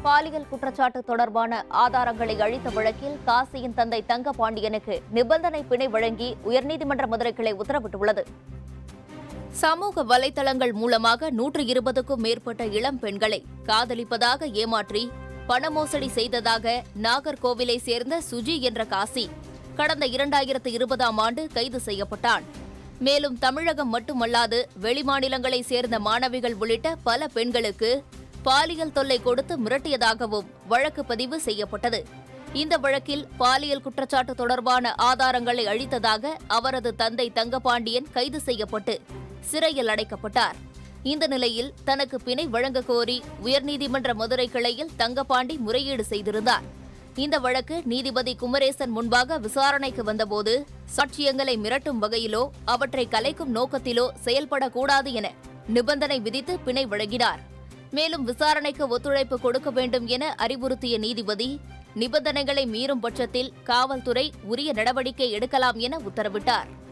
பாலியல் குற்றச்சாட்டு தொடர்பான ஆதாரங்களை அளித்த வழக்கில் காசியின் தந்தை தங்கபாண்டியனுக்கு நிபந்தனை பிணை வழங்கி உயர்நீதிமன்ற மதுரை கிளை உத்தரவிட்டுள்ளது சமூக வலைதளங்கள் மூலமாக நூற்று இருபதுக்கும் மேற்பட்ட இளம் பெண்களை காதலிப்பதாக ஏமாற்றி பண மோசடி செய்ததாக நாகர்கோவிலை சேர்ந்த சுஜி என்ற காசி கடந்த இரண்டாயிரத்து இருபதாம் ஆண்டு கைது செய்யப்பட்டான் மேலும் தமிழகம் மட்டுமல்லாது வெளிமாநிலங்களை சேர்ந்த மாணவிகள் உள்ளிட்ட பல பெண்களுக்கு பாலியல் தொல்லை கொடுத்து மிரட்டியதாகவும் வழக்கு பதிவு செய்யப்பட்டது இந்த வழக்கில் பாலியல் குற்றச்சாட்டு தொடர்பான ஆதாரங்களை அளித்ததாக அவரது தந்தை தங்கபாண்டியன் கைது செய்யப்பட்டு சிறையில் அடைக்கப்பட்டார் இந்த நிலையில் தனக்கு பிணை வழங்க கோரி உயர்நீதிமன்ற மதுரை கிளையில் தங்கபாண்டி முறையீடு செய்திருந்தார் இந்த வழக்கு நீதிபதி குமரேசன் முன்பாக விசாரணைக்கு வந்தபோது சாட்சியங்களை மிரட்டும் வகையிலோ அவற்றை கலைக்கும் நோக்கத்திலோ செயல்படக்கூடாது என நிபந்தனை விதித்து பிணை வழங்கினார் மேலும் விசாரணைக்கு ஒத்துழைப்பு கொடுக்க வேண்டும் என அறிவுறுத்திய நீதிபதி நிபந்தனைகளை மீறும் பட்சத்தில் காவல்துறை உரிய நடவடிக்கை எடுக்கலாம் என உத்தரவிட்டார்